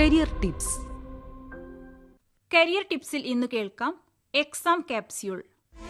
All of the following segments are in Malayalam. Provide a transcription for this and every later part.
കരിയർ ടിപ്സ് കരിയർ ടിപ്സിൽ ഇന്ന് കേൾക്കാം exam capsule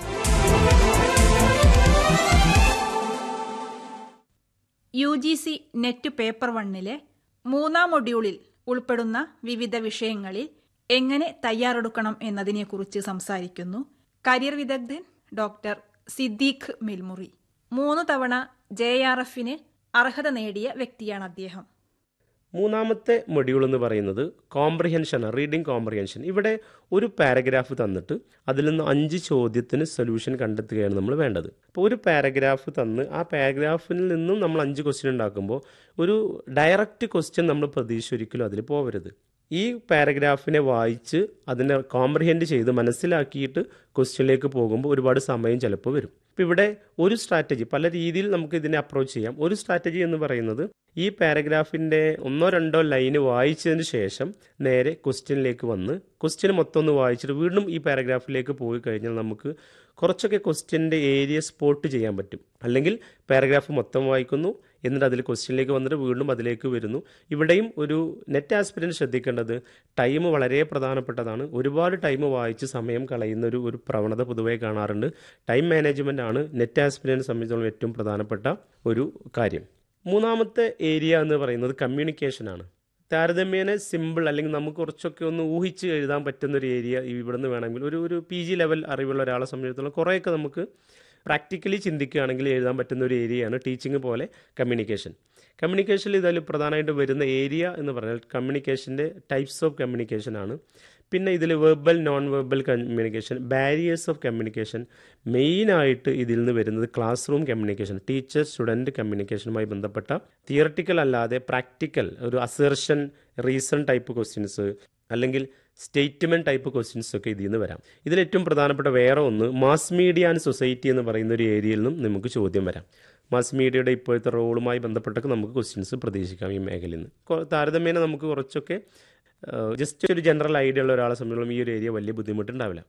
U G C net paper വണ്ണിലെ മൂന്നാം മൊഡ്യൂളിൽ ഉൾപ്പെടുന്ന വിവിധ വിഷയങ്ങളിൽ എങ്ങനെ തയ്യാറെടുക്കണം എന്നതിനെക്കുറിച്ച് സംസാരിക്കുന്നു കരിയർ വിദഗ്ധൻ ഡോക്ടർ സിദ്ദീഖ് മിൽമുറി മൂന്ന് തവണ ജെ ആർ എഫിന് അർഹത നേടിയ വ്യക്തിയാണ് അദ്ദേഹം മൂന്നാമത്തെ മൊഡ്യൂൾ എന്ന് പറയുന്നത് കോംപ്രിഹെൻഷൻ റീഡിംഗ് കോംപ്രിഹെൻഷൻ ഇവിടെ ഒരു പാരഗ്രാഫ് തന്നിട്ട് അതിൽ നിന്ന് അഞ്ച് ചോദ്യത്തിന് സൊല്യൂഷൻ കണ്ടെത്തുകയാണ് നമ്മൾ വേണ്ടത് അപ്പോൾ ഒരു പാരഗ്രാഫ് തന്ന് ആ പാരഗ്രാഫിൽ നിന്നും നമ്മൾ അഞ്ച് ക്വസ്റ്റ്യൻ ഉണ്ടാക്കുമ്പോൾ ഒരു ഡയറക്റ്റ് ക്വസ്റ്റ്യൻ നമ്മൾ പ്രതീക്ഷ ഒരിക്കലും അതിൽ പോകരുത് ഈ പാരഗ്രാഫിനെ വായിച്ച് അതിനെ കോംപ്രിഹെൻഡ് ചെയ്ത് മനസ്സിലാക്കിയിട്ട് ക്വസ്റ്റ്യനിലേക്ക് പോകുമ്പോൾ ഒരുപാട് സമയം ചിലപ്പോൾ വരും അപ്പോൾ ഇവിടെ ഒരു സ്ട്രാറ്റജി പല രീതിയിൽ നമുക്ക് ഇതിനെ അപ്രോച്ച് ചെയ്യാം ഒരു സ്ട്രാറ്റജി എന്ന് പറയുന്നത് ഈ പാരഗ്രാഫിൻ്റെ ഒന്നോ രണ്ടോ ലൈന് വായിച്ചതിന് ശേഷം നേരെ ക്വസ്റ്റ്യനിലേക്ക് വന്ന് ക്വസ്റ്റ്യൻ മൊത്തം ഒന്ന് വായിച്ചിട്ട് വീണ്ടും ഈ പാരഗ്രാഫിലേക്ക് പോയി കഴിഞ്ഞാൽ നമുക്ക് കുറച്ചൊക്കെ ക്വസ്റ്റ്യൻ്റെ ഏരിയ സ്പോട്ട് ചെയ്യാൻ പറ്റും അല്ലെങ്കിൽ പാരഗ്രാഫ് മൊത്തം വായിക്കുന്നു എന്നിട്ട് അതിൽ ക്വസ്റ്റ്യനിലേക്ക് വന്നിട്ട് വീണ്ടും അതിലേക്ക് വരുന്നു ഇവിടെയും ഒരു നെറ്റ് ആസ്പിരൻറ്റ് ശ്രദ്ധിക്കേണ്ടത് ടൈം വളരെ പ്രധാനപ്പെട്ടതാണ് ഒരുപാട് ടൈം വായിച്ച് സമയം കളയുന്ന ഒരു ഒരു പ്രവണത പൊതുവേ കാണാറുണ്ട് ടൈം മാനേജ്മെൻ്റ് ആണ് നെറ്റ് ആസ്പിരൻറ്റ് സംബന്ധിച്ചിടത്തോളം ഏറ്റവും പ്രധാനപ്പെട്ട ഒരു കാര്യം മൂന്നാമത്തെ ഏരിയ എന്ന് പറയുന്നത് കമ്മ്യൂണിക്കേഷനാണ് താരതമ്യേന സിമ്പിൾ അല്ലെങ്കിൽ നമുക്ക് കുറച്ചൊക്കെ ഒന്ന് ഊഹിച്ച് എഴുതാൻ പറ്റുന്ന ഒരു ഏരിയ ഇവിടുന്ന് വേണമെങ്കിൽ ഒരു ഒരു പി ജി ലെവൽ അറിവുള്ള ഒരാളെ സംബന്ധിച്ചിടത്തോളം കുറേയൊക്കെ നമുക്ക് പ്രാക്ടിക്കലി ചിന്തിക്കുകയാണെങ്കിൽ എഴുതാൻ പറ്റുന്ന ഒരു ഏരിയയാണ് ടീച്ചിങ് പോലെ കമ്മ്യൂണിക്കേഷൻ കമ്മ്യൂണിക്കേഷനിൽ ഇതിൽ പ്രധാനമായിട്ട് വരുന്ന ഏരിയ എന്ന് പറഞ്ഞാൽ കമ്മ്യൂണിക്കേഷൻ്റെ ടൈപ്സ് ഓഫ് കമ്മ്യൂണിക്കേഷൻ ആണ് പിന്നെ ഇതിൽ verbal non verbal communication barriers of communication മെയിനായിട്ട് ഇതിൽ നിന്ന് വരുന്നത് classroom communication teacher student കമ്മ്യൂണിക്കേഷനുമായി ബന്ധപ്പെട്ട തിയറട്ടിക്കൽ അല്ലാതെ പ്രാക്ടിക്കൽ ഒരു അസേർഷൻ റീസൺ ടൈപ്പ് ക്വസ്റ്റ്യൻസ് അല്ലെങ്കിൽ സ്റ്റേറ്റ്മെൻറ്റ് ടൈപ്പ് ക്വസ്റ്റ്യൻസ് ഒക്കെ ഇതിൽ നിന്ന് വരാം ഇതിൽ ഏറ്റവും പ്രധാനപ്പെട്ട വേറെ ഒന്ന് മാസ് മീഡിയ ആൻഡ് സൊസൈറ്റി എന്ന് പറയുന്ന ഒരു ഏരിയയിൽ നിന്നും നമുക്ക് ചോദ്യം വരാം മാസ് മീഡിയയുടെ ഇപ്പോഴത്തെ റോളുമായി ബന്ധപ്പെട്ടൊക്കെ നമുക്ക് ക്വസ്റ്റ്യൻസ് പ്രതീക്ഷിക്കാം ഈ മേഖലയിൽ നിന്ന് കൊ- താരതമ്യേന നമുക്ക് കുറച്ചൊക്കെ ജസ്റ്റ് ഒരു ജനറൽ ഐഡിയ ഉള്ള ഒരാളെ സംബന്ധിച്ചോളം ഈ ഒരു ഏരിയ വലിയ ബുദ്ധിമുട്ടുണ്ടാവില്ല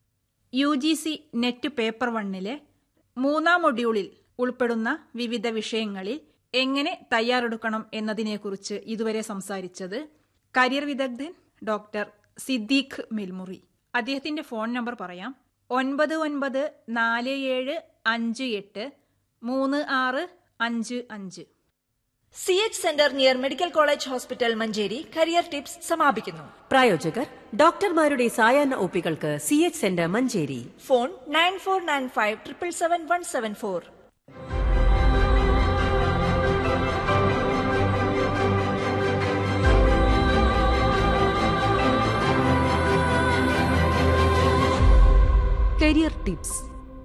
U G C net paper വണ്ണിലെ മൂന്നാം മൊഡ്യൂളിൽ ഉൾപ്പെടുന്ന വിവിധ വിഷയങ്ങളിൽ എങ്ങനെ തയ്യാറെടുക്കണം എന്നതിനെക്കുറിച്ച് ഇതുവരെ സംസാരിച്ചത് കരിയർ വിദഗ്ധൻ ഡോക്ടർ സിദ്ദീഖ് മിൽമുറി അദ്ദേഹത്തിന്റെ ഫോൺ നമ്പർ പറയാം ഒൻപത് ഒൻപത് നാല് ഏഴ് അഞ്ച് എട്ട് മൂന്ന് ആറ് അഞ്ച് അഞ്ച് C H centre near medical college hospital Manjeri career tips സമാപിക്കുന്നു പ്രായോജകർ ഡോക്ടർമാരുടെ സായാഹ്ന ഒപ്പികൾക്ക് C H centre Manjeri phone nine four nine five triple seven one seven four career tips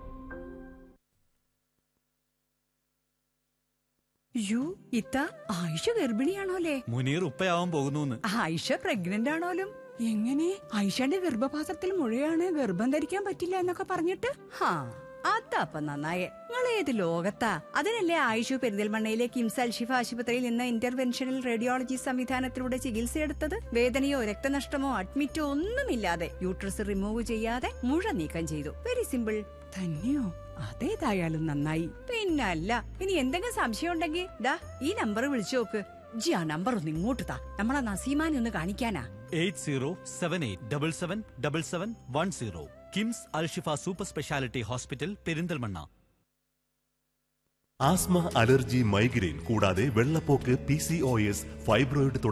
യു ഇത്ത ആയിഷ ഗർഭിണിയാണോലേ മുനീർ ഉപ്പയാവാൻ പോകുന്നു ആയിഷ പ്രഗ്നന്റ് ആണോലും എങ്ങനെ ആയിഷയുടെ ഗർഭപാത്രത്തിൽ മുഴയാണ് ഗർഭം ധരിക്കാൻ പറ്റില്ല എന്നൊക്കെ പറഞ്ഞിട്ട് ഹാ അതപ്പ നന്നായേ നിങ്ങൾ ഏത് ലോകത്താ അതിനല്ലേ ആയിഷു പെരിന്തൽമണ്ണയിലെ കിംസ് അൽഷിഫ ആശുപത്രിയിൽ നിന്ന് ഇന്റർവെൻഷണൽ റേഡിയോളജി സംവിധാനത്തിലൂടെ ചികിത്സയെടുത്തത് വേദനയോ രക്തനഷ്ടമോ അഡ്മിറ്റോ ഒന്നുമില്ലാതെ യൂട്രസ് റിമൂവ് ചെയ്യാതെ മുഴ നീക്കം ചെയ്തു വെരി സിമ്പിൾ തന്നെയോ അതേതായാലും നന്നായി പിന്നല്ല ഇനി എന്തെങ്കിലും സംശയം ഉണ്ടെങ്കിൽ ദാ ഈ നമ്പർ വിളിച്ചു നോക്ക് ജി ആ നമ്പർ ഒന്ന് ഇങ്ങോട്ട് താ നമ്മളെ നസീമാനെ ഒന്ന് കാണിക്കാനാ eight zero seven eight double seven double seven one zero KIMS Alshifa super speciality hospital Perinthalmanna asthma allergy migraine കൂടാതെ വെള്ളപ്പോക്ക് P C O S fibroid